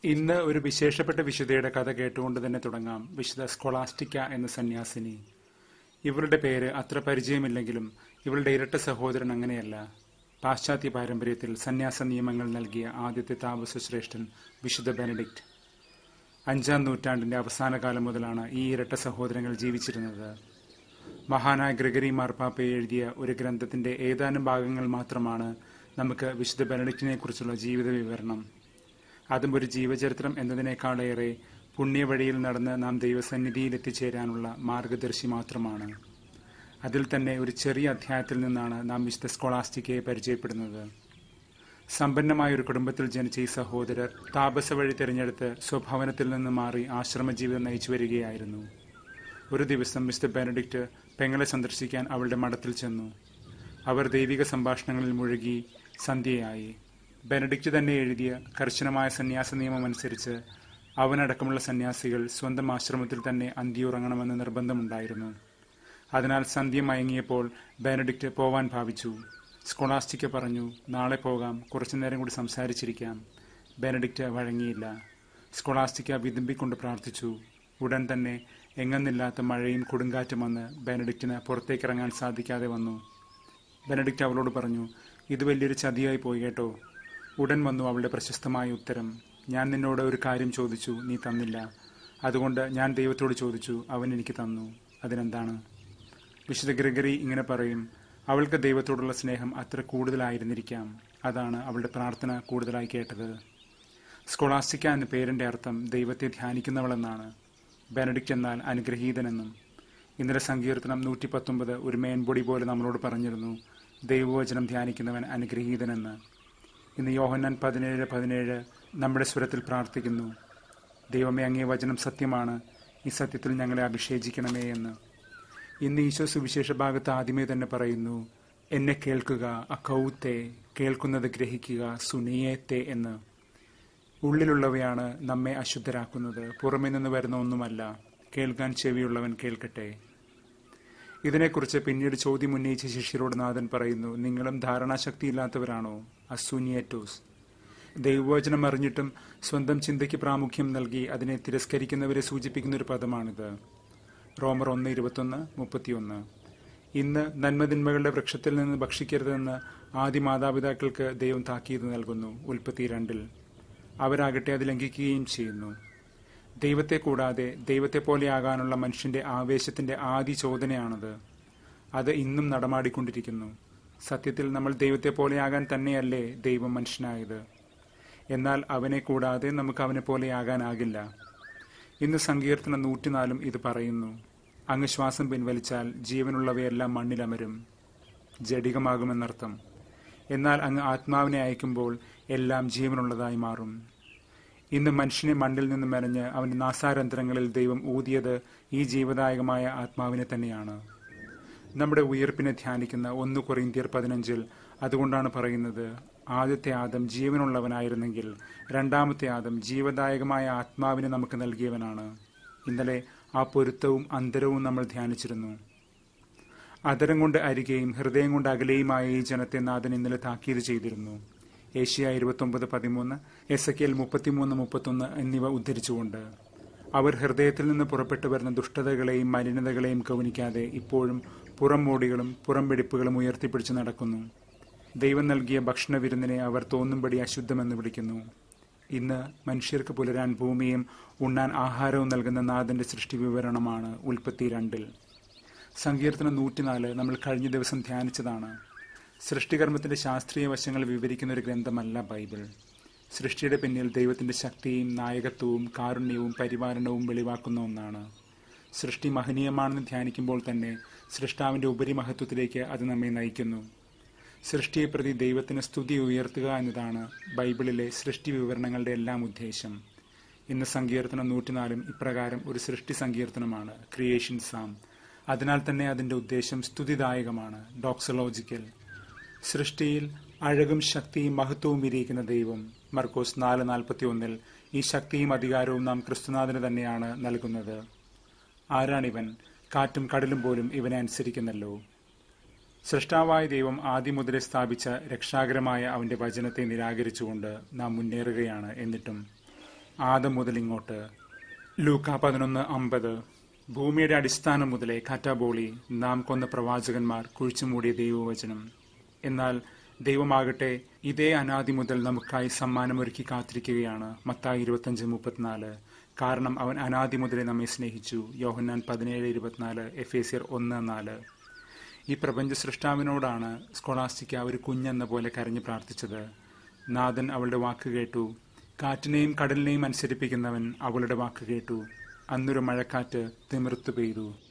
ഇന്ന് ഒരു വിശേഷപ്പെട്ട വിശുദ്ധയുടെ കഥ കേട്ടുകൊണ്ട് തന്നെ തുടങ്ങാം വിശുദ്ധ സ്കൊളാസ്റ്റിക്ക എന്ന സന്യാസിനി ഇവളുടെ പേര് അത്ര പരിചയമില്ലെങ്കിലും ഇവളുടെ ഇരട്ട സഹോദരൻ അങ്ങനെയല്ല പാശ്ചാത്യ പാരമ്പര്യത്തിൽ സന്യാസ നിയമങ്ങൾ നൽകിയ ആദ്യത്തെ താപസശ്രേഷ്ഠൻ വിശുദ്ധ ബെനഡിക്റ്റ് അഞ്ചാം നൂറ്റാണ്ടിന്റെ അവസാന കാലം മുതലാണ് ഈ ഇരട്ട സഹോദരങ്ങൾ ജീവിച്ചിരുന്നത് മഹാനായ ഗ്രിഗറി മാർപ്പാപ്പ എഴുതിയ ഒരു ഗ്രന്ഥത്തിന്റെ ഏതാനും ഭാഗങ്ങൾ മാത്രമാണ് നമുക്ക് വിശുദ്ധ ബെനഡിക്റ്റിനെ കുറിച്ചുള്ള ജീവിത വിവരണം അതും ഒരു ജീവചരിത്രം എന്നതിനേക്കാളേറെ പുണ്യവഴിയിൽ നടന്ന് നാം ദൈവസന്നിധിയിൽ എത്തിച്ചേരാനുള്ള മാർഗദർശി മാത്രമാണ് അതിൽ തന്നെ ഒരു ചെറിയ അധ്യായത്തിൽ നിന്നാണ് നാം വിശുദ്ധ സ്കോളാസ്റ്റിക്കയെ പരിചയപ്പെടുന്നത് സമ്പന്നമായ ഒരു കുടുംബത്തിൽ ജനിച്ച ഈ സഹോദരർ താപസ വഴി തിരഞ്ഞെടുത്ത് സ്വഭവനത്തിൽ നിന്ന് മാറി ആശ്രമ ജീവിതം നയിച്ചു വരികയായിരുന്നു ഒരു ദിവസം മിസ്റ്റർ ബെനഡിക്റ്റ് പെങ്ങളെ സന്ദർശിക്കാൻ അവളുടെ മഠത്തിൽ ചെന്നു അവർ ദൈവിക സംഭാഷണങ്ങളിൽ മുഴുകി സന്ധ്യയായി ബെനഡിക്റ്റ് തന്നെ എഴുതിയ കർശനമായ സന്യാസ നിയമം അനുസരിച്ച് അവനടക്കമുള്ള സന്യാസികൾ സ്വന്തം ആശ്രമത്തിൽ തന്നെ അന്തിയുറങ്ങണമെന്ന് നിർബന്ധമുണ്ടായിരുന്നു അതിനാൽ സന്ധ്യ മയങ്ങിയപ്പോൾ ബെനഡിക്റ്റ് പോവാൻ ഭാവിച്ചു സ്കൊളാസ്റ്റിക്ക പറഞ്ഞു നാളെ പോകാം കുറച്ചു നേരം കൂടി സംസാരിച്ചിരിക്കാം ബെനഡിക്റ്റ് വഴങ്ങിയില്ല സ്കൊളാസ്റ്റിക്ക വിതുമ്പിക്കൊണ്ട് പ്രാർത്ഥിച്ചു ഉടൻ തന്നെ എങ്ങെന്നില്ലാത്ത മഴയും കൊടുങ്കാറ്റും വന്ന് ബെനഡിക്റ്റിന് പുറത്തേക്കിറങ്ങാൻ സാധിക്കാതെ വന്നു ബെനഡിക്റ്റ് അവളോട് പറഞ്ഞു ഇത് വലിയൊരു ചതിയായി പോയി കേട്ടോ ഉടൻ വന്നു അവളുടെ പ്രശസ്തമായ ഉത്തരം ഞാൻ നിന്നോട് ഒരു കാര്യം ചോദിച്ചു നീ തന്നില്ല അതുകൊണ്ട് ഞാൻ ദൈവത്തോട് ചോദിച്ചു അവൻ എനിക്ക് തന്നു അതിനെന്താണ് വിശുദ്ധ ഗ്രിഗറി ഇങ്ങനെ പറയും അവൾക്ക് ദൈവത്തോടുള്ള സ്നേഹം അത്ര കൂടുതലായിരുന്നിരിക്കാം അതാണ് അവളുടെ പ്രാർത്ഥന കൂടുതലായി കേട്ടത് സ്കൊളാസ്റ്റിക്ക എന്ന പേരിന്റെ അർത്ഥം ദൈവത്തെ ധ്യാനിക്കുന്നവളെന്നാണ് ബെനഡിക്റ്റ് എന്നാൽ അനുഗ്രഹീതനെന്നും ഇന്നലെ സങ്കീർത്തനം നൂറ്റി പത്തൊമ്പത് ഒരു മേൻപൊടി പോലെ നമ്മളോട് പറഞ്ഞിരുന്നു ദൈവവചനം ധ്യാനിക്കുന്നവൻ അനുഗ്രഹീതനെന്ന് ഇന്ന് യോഹന്നാൻ പതിനേഴ് പതിനേഴ് നമ്മുടെ സ്വരത്തിൽ പ്രാർത്ഥിക്കുന്നു ദൈവമേ അങ്ങേ വചനം സത്യമാണ് ഈ സത്യത്തിൽ ഞങ്ങളെ അഭിഷേചിക്കണമേ എന്ന് ഇന്ന് ഈശോ സുവിശേഷ ഭാഗത്ത് ആദ്യമേ തന്നെ പറയുന്നു എന്നെ കേൾക്കുക അക്കൗത്തെ കേൾക്കുന്നത് ഗ്രഹിക്കുക സുനിയേത്തെ എന്ന് ഉള്ളിലുള്ളവയാണ് നമ്മെ അശുദ്ധരാക്കുന്നത് പുറമേ നിന്ന് വരുന്ന ഒന്നുമല്ല കേൾക്കാൻ ചെവിയുള്ളവൻ കേൾക്കട്ടെ ഇതിനെക്കുറിച്ച് പിന്നീട് ചോദ്യം ഉന്നയിച്ച ശിഷ്യരോട് നാഥൻ പറയുന്നു നിങ്ങളും ധാരണാശക്തിയില്ലാത്തവരാണോ അസൂനിയേറ്റോസ് ദൈവവചനം അറിഞ്ഞിട്ടും സ്വന്തം ചിന്തയ്ക്ക് പ്രാമുഖ്യം നൽകി അതിനെ തിരസ്കരിക്കുന്നവരെ സൂചിപ്പിക്കുന്ന ഒരു പദമാണിത് റോമർ ഒന്ന് ഇരുപത്തൊന്ന് മുപ്പത്തിയൊന്ന് ഇന്ന് നന്മതിന്മകളുടെ വൃക്ഷത്തിൽ നിന്ന് ഭക്ഷിക്കരുതെന്ന് ആദ്യ മാതാപിതാക്കൾക്ക് ദൈവം താക്കീത് നൽകുന്നു ഉൽപ്പത്തി രണ്ടിൽ അവരാകട്ടെ അത് ലംഘിക്കുകയും ചെയ്യുന്നു ദൈവത്തെ കൂടാതെ ദൈവത്തെ പോലെയാകാനുള്ള മനുഷ്യന്റെ ആവേശത്തിന്റെ ആദ്യ ചോദനയാണത് അത് ഇന്നും നടമാടിക്കൊണ്ടിരിക്കുന്നു സത്യത്തിൽ നമ്മൾ ദൈവത്തെ പോലെയാകാൻ തന്നെയല്ലേ ദൈവം മനുഷ്യനായത് എന്നാൽ അവനെ കൂടാതെ നമുക്ക് അവനെ പോലെയാകാനാകില്ല ഇന്ന് സങ്കീർത്തനം നൂറ്റിനാലും ഇത് പറയുന്നു അങ്ങ് ശ്വാസം പിൻവലിച്ചാൽ ജീവനുള്ളവയെല്ലാം മണ്ണിലമരും ജഡികമാകുമെന്നർത്ഥം എന്നാൽ അങ്ങ് ആത്മാവിനെ അയക്കുമ്പോൾ എല്ലാം ജീവനുള്ളതായി മാറും ഇന്ന് മനുഷ്യനെ മണ്ണിൽ നിന്ന് മെനഞ്ഞ് അവന്റെ നാസാരന്ധ്രങ്ങളിൽ ദൈവം ഊതിയത് ഈ ജീവദായകമായ ആത്മാവിനെ തന്നെയാണ് നമ്മുടെ ഉയർപ്പിനെ ധ്യാനിക്കുന്ന ഒന്ന് കൊറിന്തിയർ പതിനഞ്ചിൽ അതുകൊണ്ടാണ് പറയുന്നത് ആദ്യത്തെ ആദം ജീവനുള്ളവനായിരുന്നെങ്കിൽ രണ്ടാമത്തെ ആദം ജീവദായകമായ ആത്മാവിനെ നമുക്ക് നൽകിയവനാണ് ഇന്നലെ ആ പൊരുത്തവും അന്തരവും നമ്മൾ ധ്യാനിച്ചിരുന്നു അതരം കൊണ്ട് അരികെയും ഹൃദയം കൊണ്ട് അകലെയുമായ ഈ ജനത്തെ നാഥൻ ഇന്നലെ താക്കീത് ചെയ്തിരുന്നു ഏഷ്യ ഇരുപത്തൊമ്പത് പതിമൂന്ന് എസ് എ കെൽ മുപ്പത്തിമൂന്ന് മുപ്പത്തൊന്ന് എന്നിവ ഉദ്ധരിച്ചുകൊണ്ട് അവർ ഹൃദയത്തിൽ നിന്ന് പുറപ്പെട്ടു വരുന്ന ദുഷ്ടതകളെയും മലിനതകളെയും കവനിക്കാതെ ഇപ്പോഴും പുറം മോടികളും പുറം വെടിപ്പുകളും ഉയർത്തിപ്പിടിച്ച് നടക്കുന്നു ദൈവം നൽകിയ ഭക്ഷണ വിരുന്നിനെ അവർ തോന്നുംപടി അശുദ്ധമെന്ന് വിളിക്കുന്നു ഇന്ന് മനുഷ്യർക്ക് പുലരാൻ ഭൂമിയും ഉണ്ണാൻ ആഹാരവും നൽകുന്ന നാഥന്റെ സൃഷ്ടി വിവരണമാണ് ഉൽപ്പത്തി രണ്ടിൽ സങ്കീർത്തനം നൂറ്റിനാല് നമ്മൾ കഴിഞ്ഞ ദിവസം ധ്യാനിച്ചതാണ് സൃഷ്ടികർമ്മത്തിന്റെ ശാസ്ത്രീയ വശങ്ങൾ വിവരിക്കുന്ന ഒരു ഗ്രന്ഥമല്ല ബൈബിൾ സൃഷ്ടിയുടെ പിന്നിൽ ദൈവത്തിന്റെ ശക്തിയും നായകത്വവും കാരുണ്യവും പരിപാലനവും വെളിവാക്കുന്ന ഒന്നാണ് സൃഷ്ടി മഹനീയമാണെന്ന് ധ്യാനിക്കുമ്പോൾ തന്നെ സൃഷ്ടാവിന്റെ ഉപരിമഹത്വത്തിലേക്ക് അത് നമ്മെ നയിക്കുന്നു സൃഷ്ടിയെ പ്രതി ദൈവത്തിന് സ്തുതി ഉയർത്തുക എന്നതാണ് ബൈബിളിലെ സൃഷ്ടി വിവരണങ്ങളുടെ എല്ലാം ഉദ്ദേശം ഇന്ന് സങ്കീർത്തനം നൂറ്റിനാലും ഇപ്രകാരം ഒരു സൃഷ്ടി സങ്കീർത്തനമാണ് ക്രിയേഷൻ സാം അതിനാൽ തന്നെ അതിന്റെ ഉദ്ദേശം സ്തുതിദായകമാണ് ഡോക്സോളോജിക്കൽ സൃഷ്ടിയിൽ അഴകും ശക്തിയും മഹത്വവും വിരിയിക്കുന്ന ദൈവം മർക്കോസ് നാല് നാൽപ്പത്തി ഒന്നിൽ ഈ ശക്തിയും അധികാരവും നാം ക്രിസ്തുനാഥന് തന്നെയാണ് നൽകുന്നത് ആരാണിവൻ കാറ്റും കടലും പോലും ഇവനെ അനുസരിക്കുന്നല്ലോ സൃഷ്ടാവായ ദൈവം ആദ്യം മുതലേ സ്ഥാപിച്ച രക്ഷാകരമായ അവന്റെ വചനത്തെ നിരാകരിച്ചുകൊണ്ട് നാം മുന്നേറുകയാണ് എന്നിട്ടും ആദം മുതൽ ഇങ്ങോട്ട് ലൂക്ക പതിനൊന്ന് അമ്പത് ഭൂമിയുടെ അടിസ്ഥാനം മുതലേ കാറ്റാബോളി നാം കൊന്ന പ്രവാചകന്മാർ കുഴിച്ചുമൂടിയ ദൈവവചനം എന്നാൽ ദൈവമാകട്ടെ ഇതേ അനാദി മുതൽ നമുക്കായി സമ്മാനമൊരുക്കി കാത്തിരിക്കുകയാണ് മത്തായി ഇരുപത്തഞ്ച് മുപ്പത്തിനാല് കാരണം അവൻ അനാദി മുതലേ നമ്മെ സ്നേഹിച്ചു യോഹന്നാൻ പതിനേഴ് ഇരുപത്തിനാല് എഫ് എ സിയർ ഒന്ന് നാല് ഈ പ്രപഞ്ച സൃഷ്ടാവിനോടാണ് സ്കോളാസ്റ്റിക്ക ഒരു കുഞ്ഞെന്ന പോലെ കരഞ്ഞു പ്രാർത്ഥിച്ചത് നാഥൻ അവളുടെ വാക്ക് കേട്ടു കാറ്റിനെയും കടലിനെയും അനുസരിപ്പിക്കുന്നവൻ അവളുടെ വാക്ക് കേട്ടു അന്നൊരു മഴക്കാറ്റ് തിമിർത്തു പെയ്തു